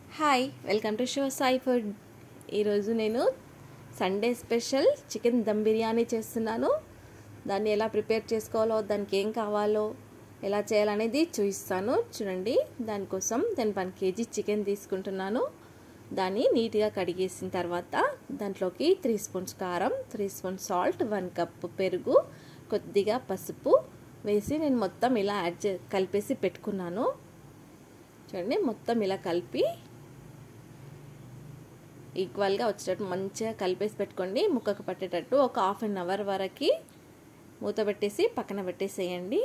hi welcome to show Sai food ఈరోజు నేను Sunday special chicken dum biryani చేస్తున్నాను దాన్ని ఎలా ప్రిపేర్ చేసుకోవాలో దానికి ఏం కావాలో ఎలా చేయాలనేది చూపిస్తాను చూడండి దానికోసం నేను వన్ కేజీ చికెన్ తీసుకుంటున్నాను దాన్ని నీట్గా కడిగేసిన తర్వాత దాంట్లోకి త్రీ స్పూన్స్ కారం three spoons salt one cup పెరుగు కొద్దిగా పసుపు వేసి నేను మొత్తం ఇలా యాడ్ చే కలిపేసి పెట్టుకున్నాను చూడండి మొత్తం ఇలా కలిపి ఈక్వల్గా వచ్చేటట్టు మంచిగా కలిపేసి పెట్టుకోండి ముక్కకు పట్టేటట్టు ఒక హాఫ్ అన్ అవర్ వరకు మూత పెట్టేసి పక్కన పెట్టేసేయండి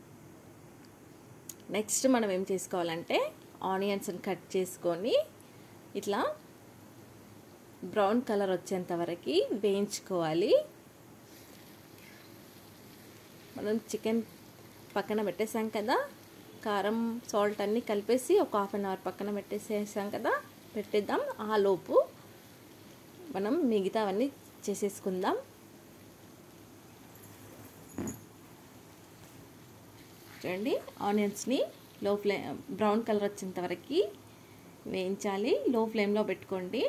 నెక్స్ట్ మనం ఏం చేసుకోవాలంటే ఆనియన్స్ని కట్ చేసుకొని ఇట్లా బ్రౌన్ కలర్ వచ్చేంత వరకు వేయించుకోవాలి మనం చికెన్ పక్కన పెట్టేసాం కదా కారం సాల్ట్ అన్నీ కలిపేసి ఒక హాఫ్ అన్ అవర్ పక్కన పెట్టేసేసాం కదా పెట్టేద్దాం ఆ లోపు మనం మిగతావన్నీ చేసేసుకుందాం చూడండి ఆనియన్స్ని లో ఫ్లేమ్ బ్రౌన్ కలర్ వచ్చేంత వరకు వేయించాలి లో ఫ్లేమ్లో పెట్టుకోండి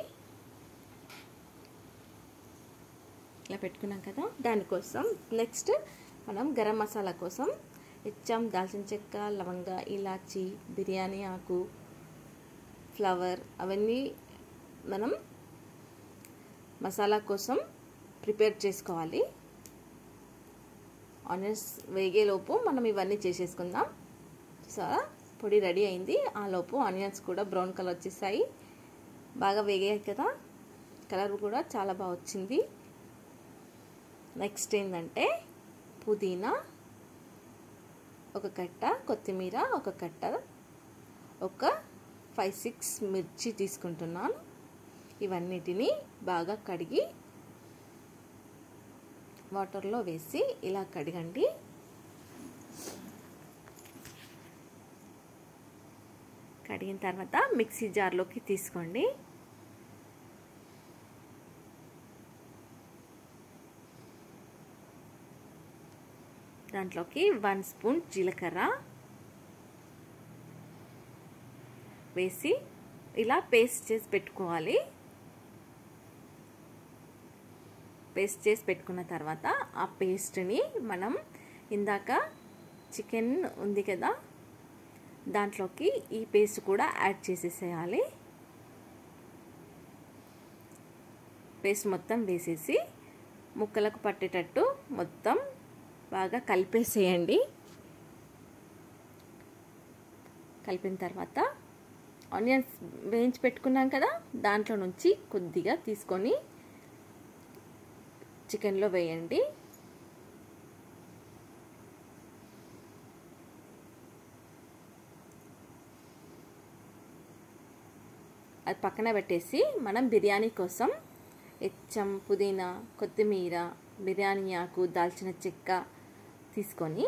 ఇలా పెట్టుకున్నాం కదా దానికోసం నెక్స్ట్ మనం గరం మసాలా కోసం ఇచ్చాం దాల్చిన చెక్క లవంగ ఇలాచి బిర్యానీ ఆకు ఫ్లవర్ అవన్నీ మనం మసాలా కోసం ప్రిపేర్ చేసుకోవాలి ఆనియన్స్ వేగేలోపు మనం ఇవన్నీ చేసేసుకుందాం సో పొడి రెడీ అయింది ఆ లోపు ఆనియన్స్ కూడా బ్రౌన్ కలర్ వచ్చేసాయి బాగా వేగాయి కదా కలర్ కూడా చాలా బాగా వచ్చింది నెక్స్ట్ ఏంటంటే పుదీనా ఒక కట్ట కొత్తిమీర ఒక కట్ట ఒక ఫైవ్ సిక్స్ మిర్చి తీసుకుంటున్నాను ఇవన్నిటిని బాగా కడిగి వాటర్లో వేసి ఇలా కడగండి కడిగిన తర్వాత మిక్సీ జార్లోకి తీసుకోండి దాంట్లోకి వన్ స్పూన్ జీలకర్ర వేసి ఇలా పేస్ట్ చేసి పెట్టుకోవాలి పేస్ట్ చేసి పెట్టుకున్న తర్వాత ఆ పేస్ట్ని మనం ఇందాక చికెన్ ఉంది కదా దాంట్లోకి ఈ పేస్ట్ కూడా యాడ్ చేసేసేయాలి పేస్ట్ మొత్తం వేసేసి ముక్కలకు పట్టేటట్టు మొత్తం బాగా కలిపేసేయండి కలిపిన తర్వాత ఆనియన్స్ వేయించి పెట్టుకున్నాం కదా దాంట్లో నుంచి కొద్దిగా తీసుకొని చికెన్లో వేయండి అది పక్కన పెట్టేసి మనం బిర్యానీ కోసం ఎచ్చం పుదీనా కొత్తిమీర బిర్యానీ ఆకు దాల్చిన చెక్క తీసుకొని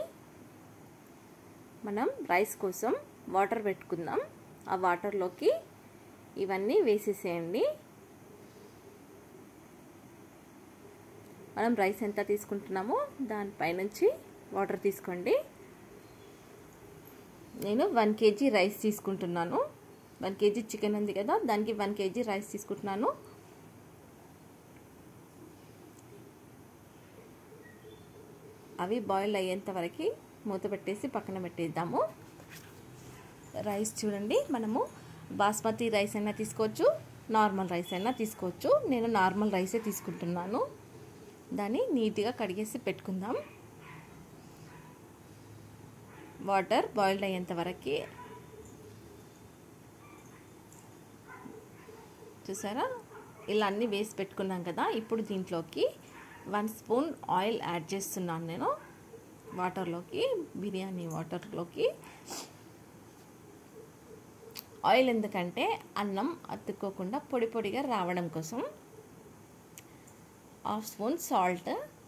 మనం రైస్ కోసం వాటర్ పెట్టుకుందాం ఆ వాటర్లోకి ఇవన్నీ వేసేసేయండి మనం రైస్ ఎంత తీసుకుంటున్నామో దానిపైనుంచి వాటర్ తీసుకోండి నేను వన్ కేజీ రైస్ తీసుకుంటున్నాను వన్ కేజీ చికెన్ ఉంది కదా దానికి వన్ కేజీ రైస్ తీసుకుంటున్నాను అవి బాయిల్ అయ్యేంత వరకు మూత పెట్టేసి పక్కన పెట్టేద్దాము రైస్ చూడండి మనము బాస్మతి రైస్ అయినా తీసుకోవచ్చు నార్మల్ రైస్ అయినా తీసుకోవచ్చు నేను నార్మల్ రైసే తీసుకుంటున్నాను దాన్ని నీట్గా కడిగేసి పెట్టుకుందాం వాటర్ బాయిల్డ్ అయ్యేంత వరకు చూసారా ఇలా అన్నీ వేసి పెట్టుకున్నాం కదా ఇప్పుడు దీంట్లోకి వన్ స్పూన్ ఆయిల్ యాడ్ చేస్తున్నాను నేను వాటర్లోకి బిర్యానీ వాటర్లోకి ఆయిల్ ఎందుకంటే అన్నం అతుక్కోకుండా పొడి పొడిగా రావడం కోసం హాఫ్ స్పూన్ సాల్ట్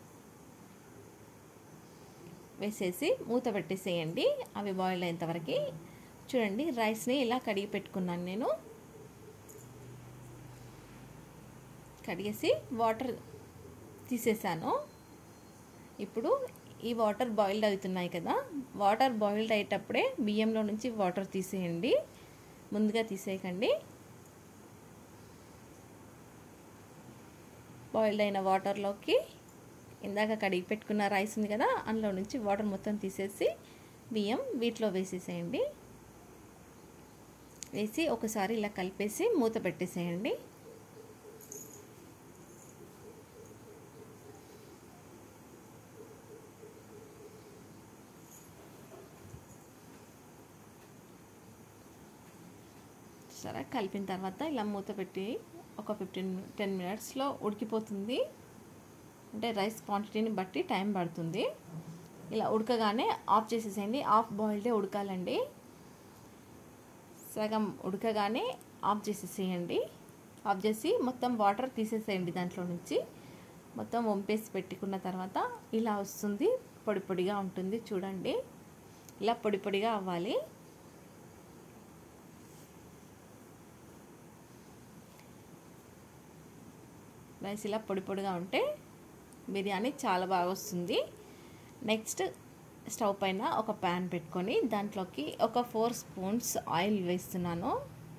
వేసేసి మూత పెట్టేసేయండి అవి బాయిల్ అయ్యేంతవరకు చూడండి రైస్ని ఇలా కడిగి పెట్టుకున్నాను నేను కడిగేసి వాటర్ తీసేసాను ఇప్పుడు ఈ వాటర్ బాయిల్డ్ అవుతున్నాయి కదా వాటర్ బాయిల్డ్ అయ్యేటప్పుడే బియ్యంలో నుంచి వాటర్ తీసేయండి ముందుగా తీసేయకండి బాయిల్డ్ అయిన వాటర్లోకి ఇందాక కడిగి పెట్టుకున్న రైస్ ఉంది కదా అందులో నుంచి వాటర్ మొత్తం తీసేసి బియ్యం వీటిలో వేసేసేయండి వేసి ఒకసారి ఇలా కలిపేసి మూత పెట్టేసేయండి సరే కలిపిన తర్వాత ఇలా మూత పెట్టి ఒక ఫిఫ్టీన్ టెన్ మినిట్స్లో ఉడికిపోతుంది అంటే రైస్ క్వాంటిటీని బట్టి టైం పడుతుంది ఇలా ఉడకగానే ఆఫ్ చేసేసేయండి ఆఫ్ బాయిల్డే ఉడకాలండి సగం ఉడకగానే ఆఫ్ చేసేసేయండి ఆఫ్ చేసి మొత్తం వాటర్ తీసేసేయండి దాంట్లో నుంచి మొత్తం వంపేసి పెట్టుకున్న తర్వాత ఇలా వస్తుంది పొడి పొడిగా ఉంటుంది చూడండి ఇలా పొడి పొడిగా అవ్వాలి రైస్ ఇలా పొడి పొడిగా ఉంటే బిర్యానీ చాలా బాగా వస్తుంది నెక్స్ట్ స్టవ్ పైన ఒక ప్యాన్ పెట్టుకొని దాంట్లోకి ఒక ఫోర్ స్పూన్స్ ఆయిల్ వేస్తున్నాను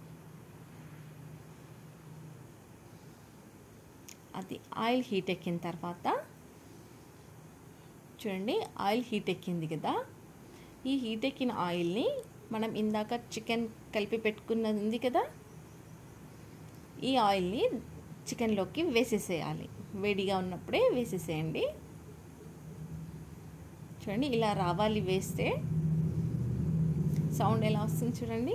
అది ఆయిల్ హీట్ ఎక్కిన తర్వాత చూడండి ఆయిల్ హీట్ ఎక్కింది కదా ఈ హీట్ ఎక్కిన ఆయిల్ని మనం ఇందాక చికెన్ కలిపి పెట్టుకున్నది ఉంది కదా ఈ ఆయిల్ని చికెన్లోకి వేసేసేయాలి వేడిగా ఉన్నప్పుడే వేసేసేయండి చూడండి ఇలా రావాలి వేస్తే సౌండ్ ఎలా వస్తుంది చూడండి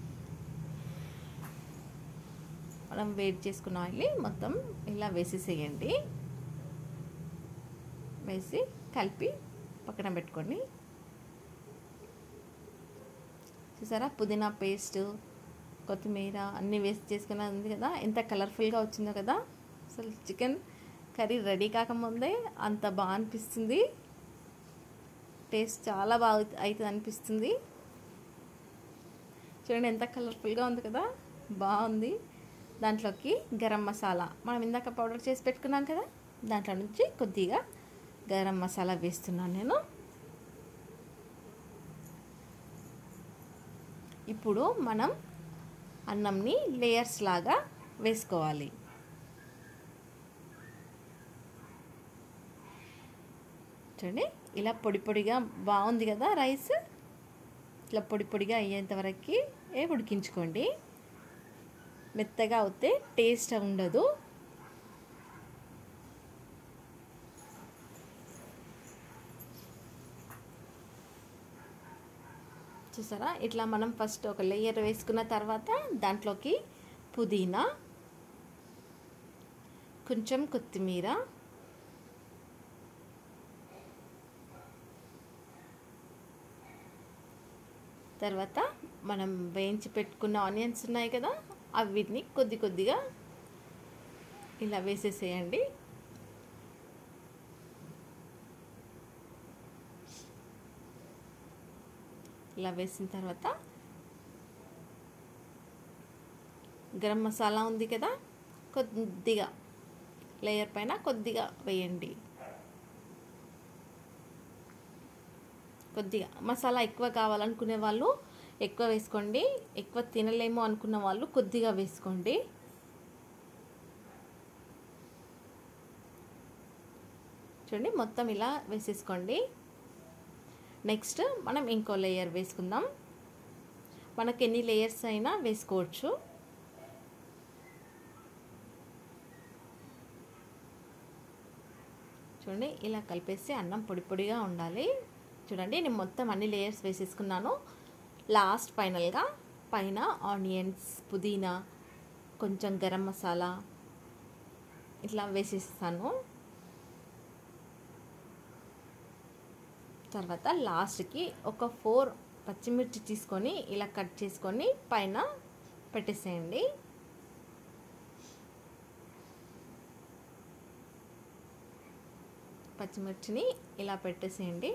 మనం వేడి చేసుకున్న ఆయిల్ మొత్తం ఇలా వేసేసేయండి వేసి కలిపి పక్కన పెట్టుకోండి చూసారా పుదీనా పేస్ట్ కొత్తిమీర అన్నీ వేస్ట్ చేసుకున్న ఉంది కదా ఎంత కలర్ఫుల్గా వచ్చిందో కదా అసలు చికెన్ కర్రీ రెడీ కాకముందే అంత బాగా అనిపిస్తుంది టేస్ట్ చాలా బాగా అవుతుంది అనిపిస్తుంది చూడండి ఎంత కలర్ఫుల్గా ఉంది కదా బాగుంది దాంట్లోకి గరం మసాలా మనం ఇందాక పౌడర్ చేసి పెట్టుకున్నాం కదా దాంట్లో నుంచి కొద్దిగా గరం మసాలా వేస్తున్నాను నేను ఇప్పుడు మనం అన్నంని లేయర్స్ లాగా వేసుకోవాలి చూడండి ఇలా పొడి పొడిగా బాగుంది కదా రైస్ ఇట్లా పొడి పొడిగా అయ్యేంత వరకు ఏ ఉడికించుకోండి మెత్తగా అవుతే టేస్ట్ ఉండదు చూసారా ఇట్లా మనం ఫస్ట్ ఒక లేయర్ వేసుకున్న తర్వాత దాంట్లోకి పుదీనా కొంచెం కొత్తిమీర తర్వాత మనం వేయించి పెట్టుకున్న ఆనియన్స్ ఉన్నాయి కదా అవి వీటిని కొద్ది కొద్దిగా ఇలా వేసేసేయండి ఇలా వేసిన తర్వాత గరం మసాలా ఉంది కదా కొద్దిగా లేయర్ పైన కొద్దిగా వేయండి కొద్దిగా మసాలా ఎక్కువ కావాలనుకునే వాళ్ళు ఎక్కువ వేసుకోండి ఎక్కువ తినలేము అనుకున్న వాళ్ళు కొద్దిగా వేసుకోండి చూడండి మొత్తం ఇలా వేసేసుకోండి నెక్స్ట్ మనం ఇంకో లేయర్ వేసుకుందాం మనకు ఎన్ని లేయర్స్ అయినా వేసుకోవచ్చు చూడండి ఇలా కలిపేసి అన్నం పొడి పొడిగా ఉండాలి చూడండి నేను మొత్తం అన్ని లేయర్స్ వేసేసుకున్నాను లాస్ట్ ఫైనల్గా పైన ఆనియన్స్ పుదీనా కొంచెం గరం మసాలా ఇట్లా వేసేస్తాను తర్వాత లాస్ట్కి ఒక ఫోర్ పచ్చిమిర్చి తీసుకొని ఇలా కట్ చేసుకొని పైన పెట్టేసేయండి పచ్చిమిర్చిని ఇలా పెట్టేసేయండి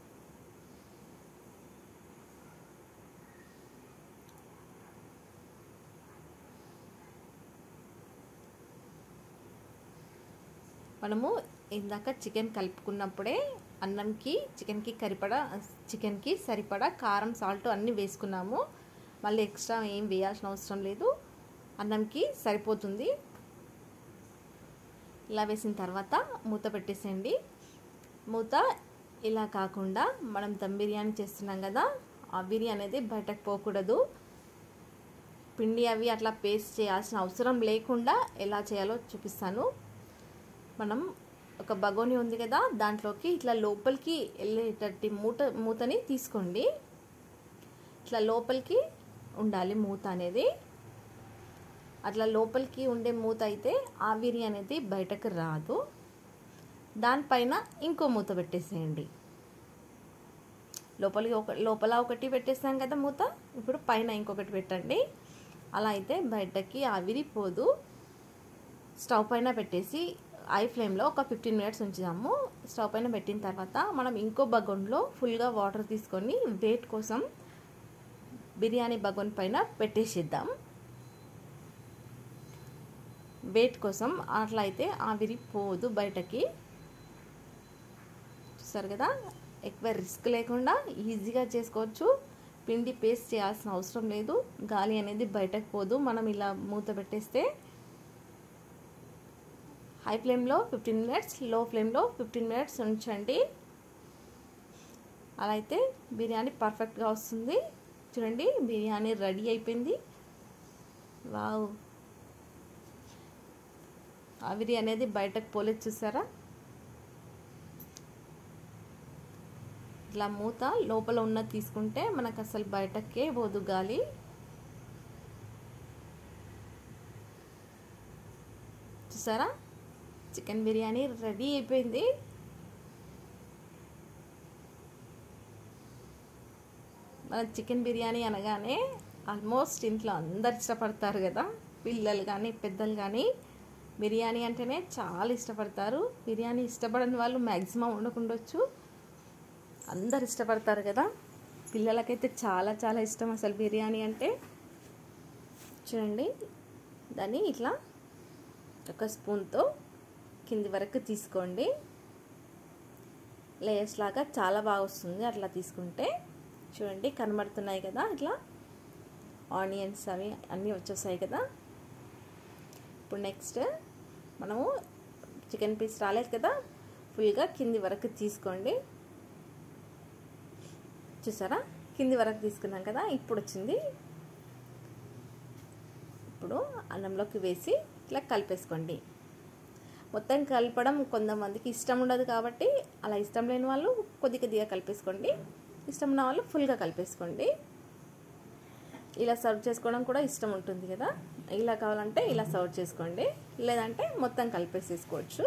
మనము ఇందాక చికెన్ కలుపుకున్నప్పుడే అన్నంకి చికెన్కి కరిపడా చికెన్కి సరిపడా కారం సాల్ట్ అన్నీ వేసుకున్నాము మళ్ళీ ఎక్స్ట్రా ఏం వేయాల్సిన అవసరం లేదు అన్నంకి సరిపోతుంది ఇలా వేసిన తర్వాత మూత పెట్టేసేయండి మూత ఇలా కాకుండా మనం దమ్ బిర్యానీ చేస్తున్నాం కదా ఆ బిర్యానీ అనేది బయటకు పోకూడదు పిండి అవి అట్లా పేస్ట్ చేయాల్సిన అవసరం లేకుండా ఎలా చేయాలో చూపిస్తాను మనం ఒక బగోని ఉంది కదా దాంట్లోకి ఇట్లా లోపలికి వెళ్ళేటట్టు మూట మూతని తీసుకోండి ఇట్లా లోపలికి ఉండాలి మూత అనేది అట్లా లోపలికి ఉండే మూత అయితే ఆవిరి అనేది బయటకు రాదు దానిపైన ఇంకో మూత పెట్టేసేయండి లోపలికి ఒక లోపల ఒకటి పెట్టేసాం కదా మూత ఇప్పుడు పైన ఇంకొకటి పెట్టండి అలా అయితే బయటకి ఆవిరి పోదు స్టవ్ పైన పెట్టేసి ఐ ఫ్లేమ్లో ఒక ఫిఫ్టీన్ మినిట్స్ ఉంచుదాము స్టవ్ పైన పెట్టిన తర్వాత మనం ఇంకో బగోన్లో ఫుల్గా వాటర్ తీసుకొని వెయిట్ కోసం బిర్యానీ బగోన్ పైన పెట్టేసిద్దాం వెయిట్ కోసం అట్లా అయితే ఆవిరి పోదు బయటకి చూస్తారు కదా ఎక్కువ రిస్క్ లేకుండా ఈజీగా చేసుకోవచ్చు పిండి పేస్ట్ చేయాల్సిన అవసరం లేదు గాలి అనేది బయటకు పోదు మనం ఇలా మూత పెట్టేస్తే హై ఫ్లేమ్లో ఫిఫ్టీన్ మినిట్స్ లో ఫ్లేమ్లో ఫిఫ్టీన్ మినిట్స్ ఉంచండి అలా అయితే బిర్యానీ పర్ఫెక్ట్గా వస్తుంది చూడండి బిర్యానీ రెడీ అయిపోయింది వావ్ ఆవిరి అనేది బయటకు పోలేదు చూసారా ఇట్లా మూత లోపల ఉన్నది తీసుకుంటే మనకు అసలు బయటకే పోదు గాలి చూసారా చికెన్ బిర్యానీ రెడీ అయిపోయింది మన చికెన్ బిర్యానీ అనగానే ఆల్మోస్ట్ ఇంట్లో అందరు ఇష్టపడతారు కదా పిల్లలు కానీ పెద్దలు కానీ బిర్యానీ అంటేనే చాలా ఇష్టపడతారు బిర్యానీ ఇష్టపడని వాళ్ళు మ్యాక్సిమం ఉండకుండొచ్చు అందరు ఇష్టపడతారు కదా పిల్లలకైతే చాలా చాలా ఇష్టం అసలు బిర్యానీ అంటే చూడండి దాన్ని ఇట్లా ఒక స్పూన్తో కింది వరకు తీసుకోండి లేయర్స్ లాగా చాలా బాగా వస్తుంది అట్లా తీసుకుంటే చూడండి కనబడుతున్నాయి కదా ఇట్లా ఆనియన్స్ అవి అన్నీ వచ్చేసాయి కదా ఇప్పుడు నెక్స్ట్ మనము చికెన్ పీస్ రాలేదు కదా ఫుల్గా కింది వరకు తీసుకోండి చూసారా కింది వరకు తీసుకున్నాం కదా ఇప్పుడు వచ్చింది ఇప్పుడు అన్నంలోకి వేసి ఇట్లా కలిపేసుకోండి మొత్తం కలపడం కొంతమందికి ఇష్టం ఉండదు కాబట్టి అలా ఇష్టం లేని వాళ్ళు కొద్ది కొద్దిగా కలిపేసుకోండి ఇష్టం ఉన్న వాళ్ళు ఫుల్గా కలిపేసుకోండి ఇలా సర్వ్ చేసుకోవడం కూడా ఇష్టం ఉంటుంది కదా ఇలా కావాలంటే ఇలా సర్వ్ చేసుకోండి లేదంటే మొత్తం కలిపేసేసుకోవచ్చు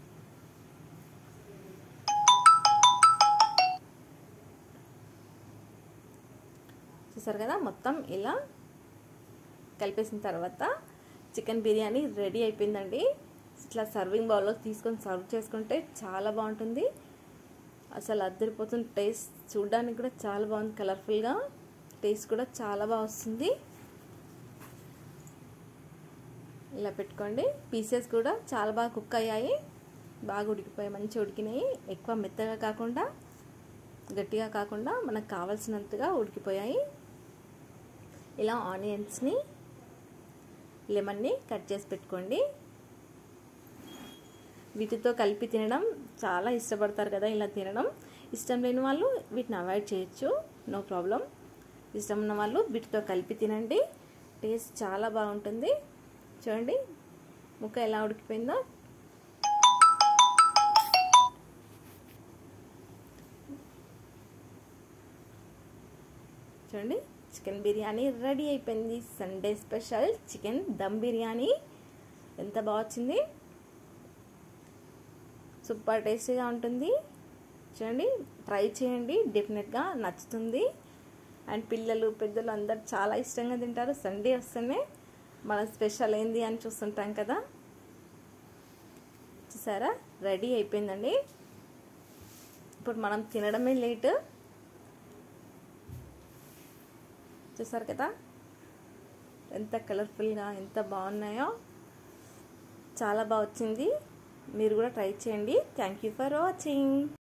చూసారు కదా మొత్తం ఇలా కలిపేసిన తర్వాత చికెన్ బిర్యానీ రెడీ అయిపోయిందండి ఇట్లా సర్వింగ్ బౌల్లో తీసుకొని సర్వ్ చేసుకుంటే చాలా బాగుంటుంది అసలు అద్దరిపోతుంది టేస్ట్ చూడడానికి కూడా చాలా బాగుంది కలర్ఫుల్గా టేస్ట్ కూడా చాలా బాగా వస్తుంది ఇలా పెట్టుకోండి పీసెస్ కూడా చాలా బాగా కుక్ అయ్యాయి బాగా ఉడికిపోయాయి మంచిగా ఉడికినాయి ఎక్కువ మెత్తగా కాకుండా గట్టిగా కాకుండా మనకు కావాల్సినంతగా ఉడికిపోయాయి ఇలా ఆనియన్స్ని లెమన్ని కట్ చేసి పెట్టుకోండి వీటితో కలిపి తినడం చాలా ఇష్టపడతారు కదా ఇలా తినడం ఇష్టం లేని వాళ్ళు వీటిని అవాయిడ్ చేయొచ్చు నో ప్రాబ్లం ఇష్టం ఉన్న వాళ్ళు వీటితో కలిపి తినండి టేస్ట్ చాలా బాగుంటుంది చూడండి ముక్క ఎలా ఉడికిపోయిందో చూడండి చికెన్ బిర్యానీ రెడీ అయిపోయింది Sunday special chicken dum biryani ఎంత బాగా వచ్చింది సూపర్ టేస్టీగా ఉంటుంది చూడండి ట్రై చేయండి డెఫినెట్గా నచ్చుతుంది అండ్ పిల్లలు పెద్దలు అందరు చాలా ఇష్టంగా తింటారు సండే వస్తేనే మన స్పెషల్ ఏంది అని చూస్తుంటాం కదా చూసారా రెడీ అయిపోయిందండి ఇప్పుడు మనం తినడమే లేట్ చూసారు కదా ఎంత కలర్ఫుల్గా ఎంత బాగున్నాయో చాలా బాగా వచ్చింది మీరు కూడా ట్రై చేయండి థ్యాంక్ యూ ఫర్ వాచింగ్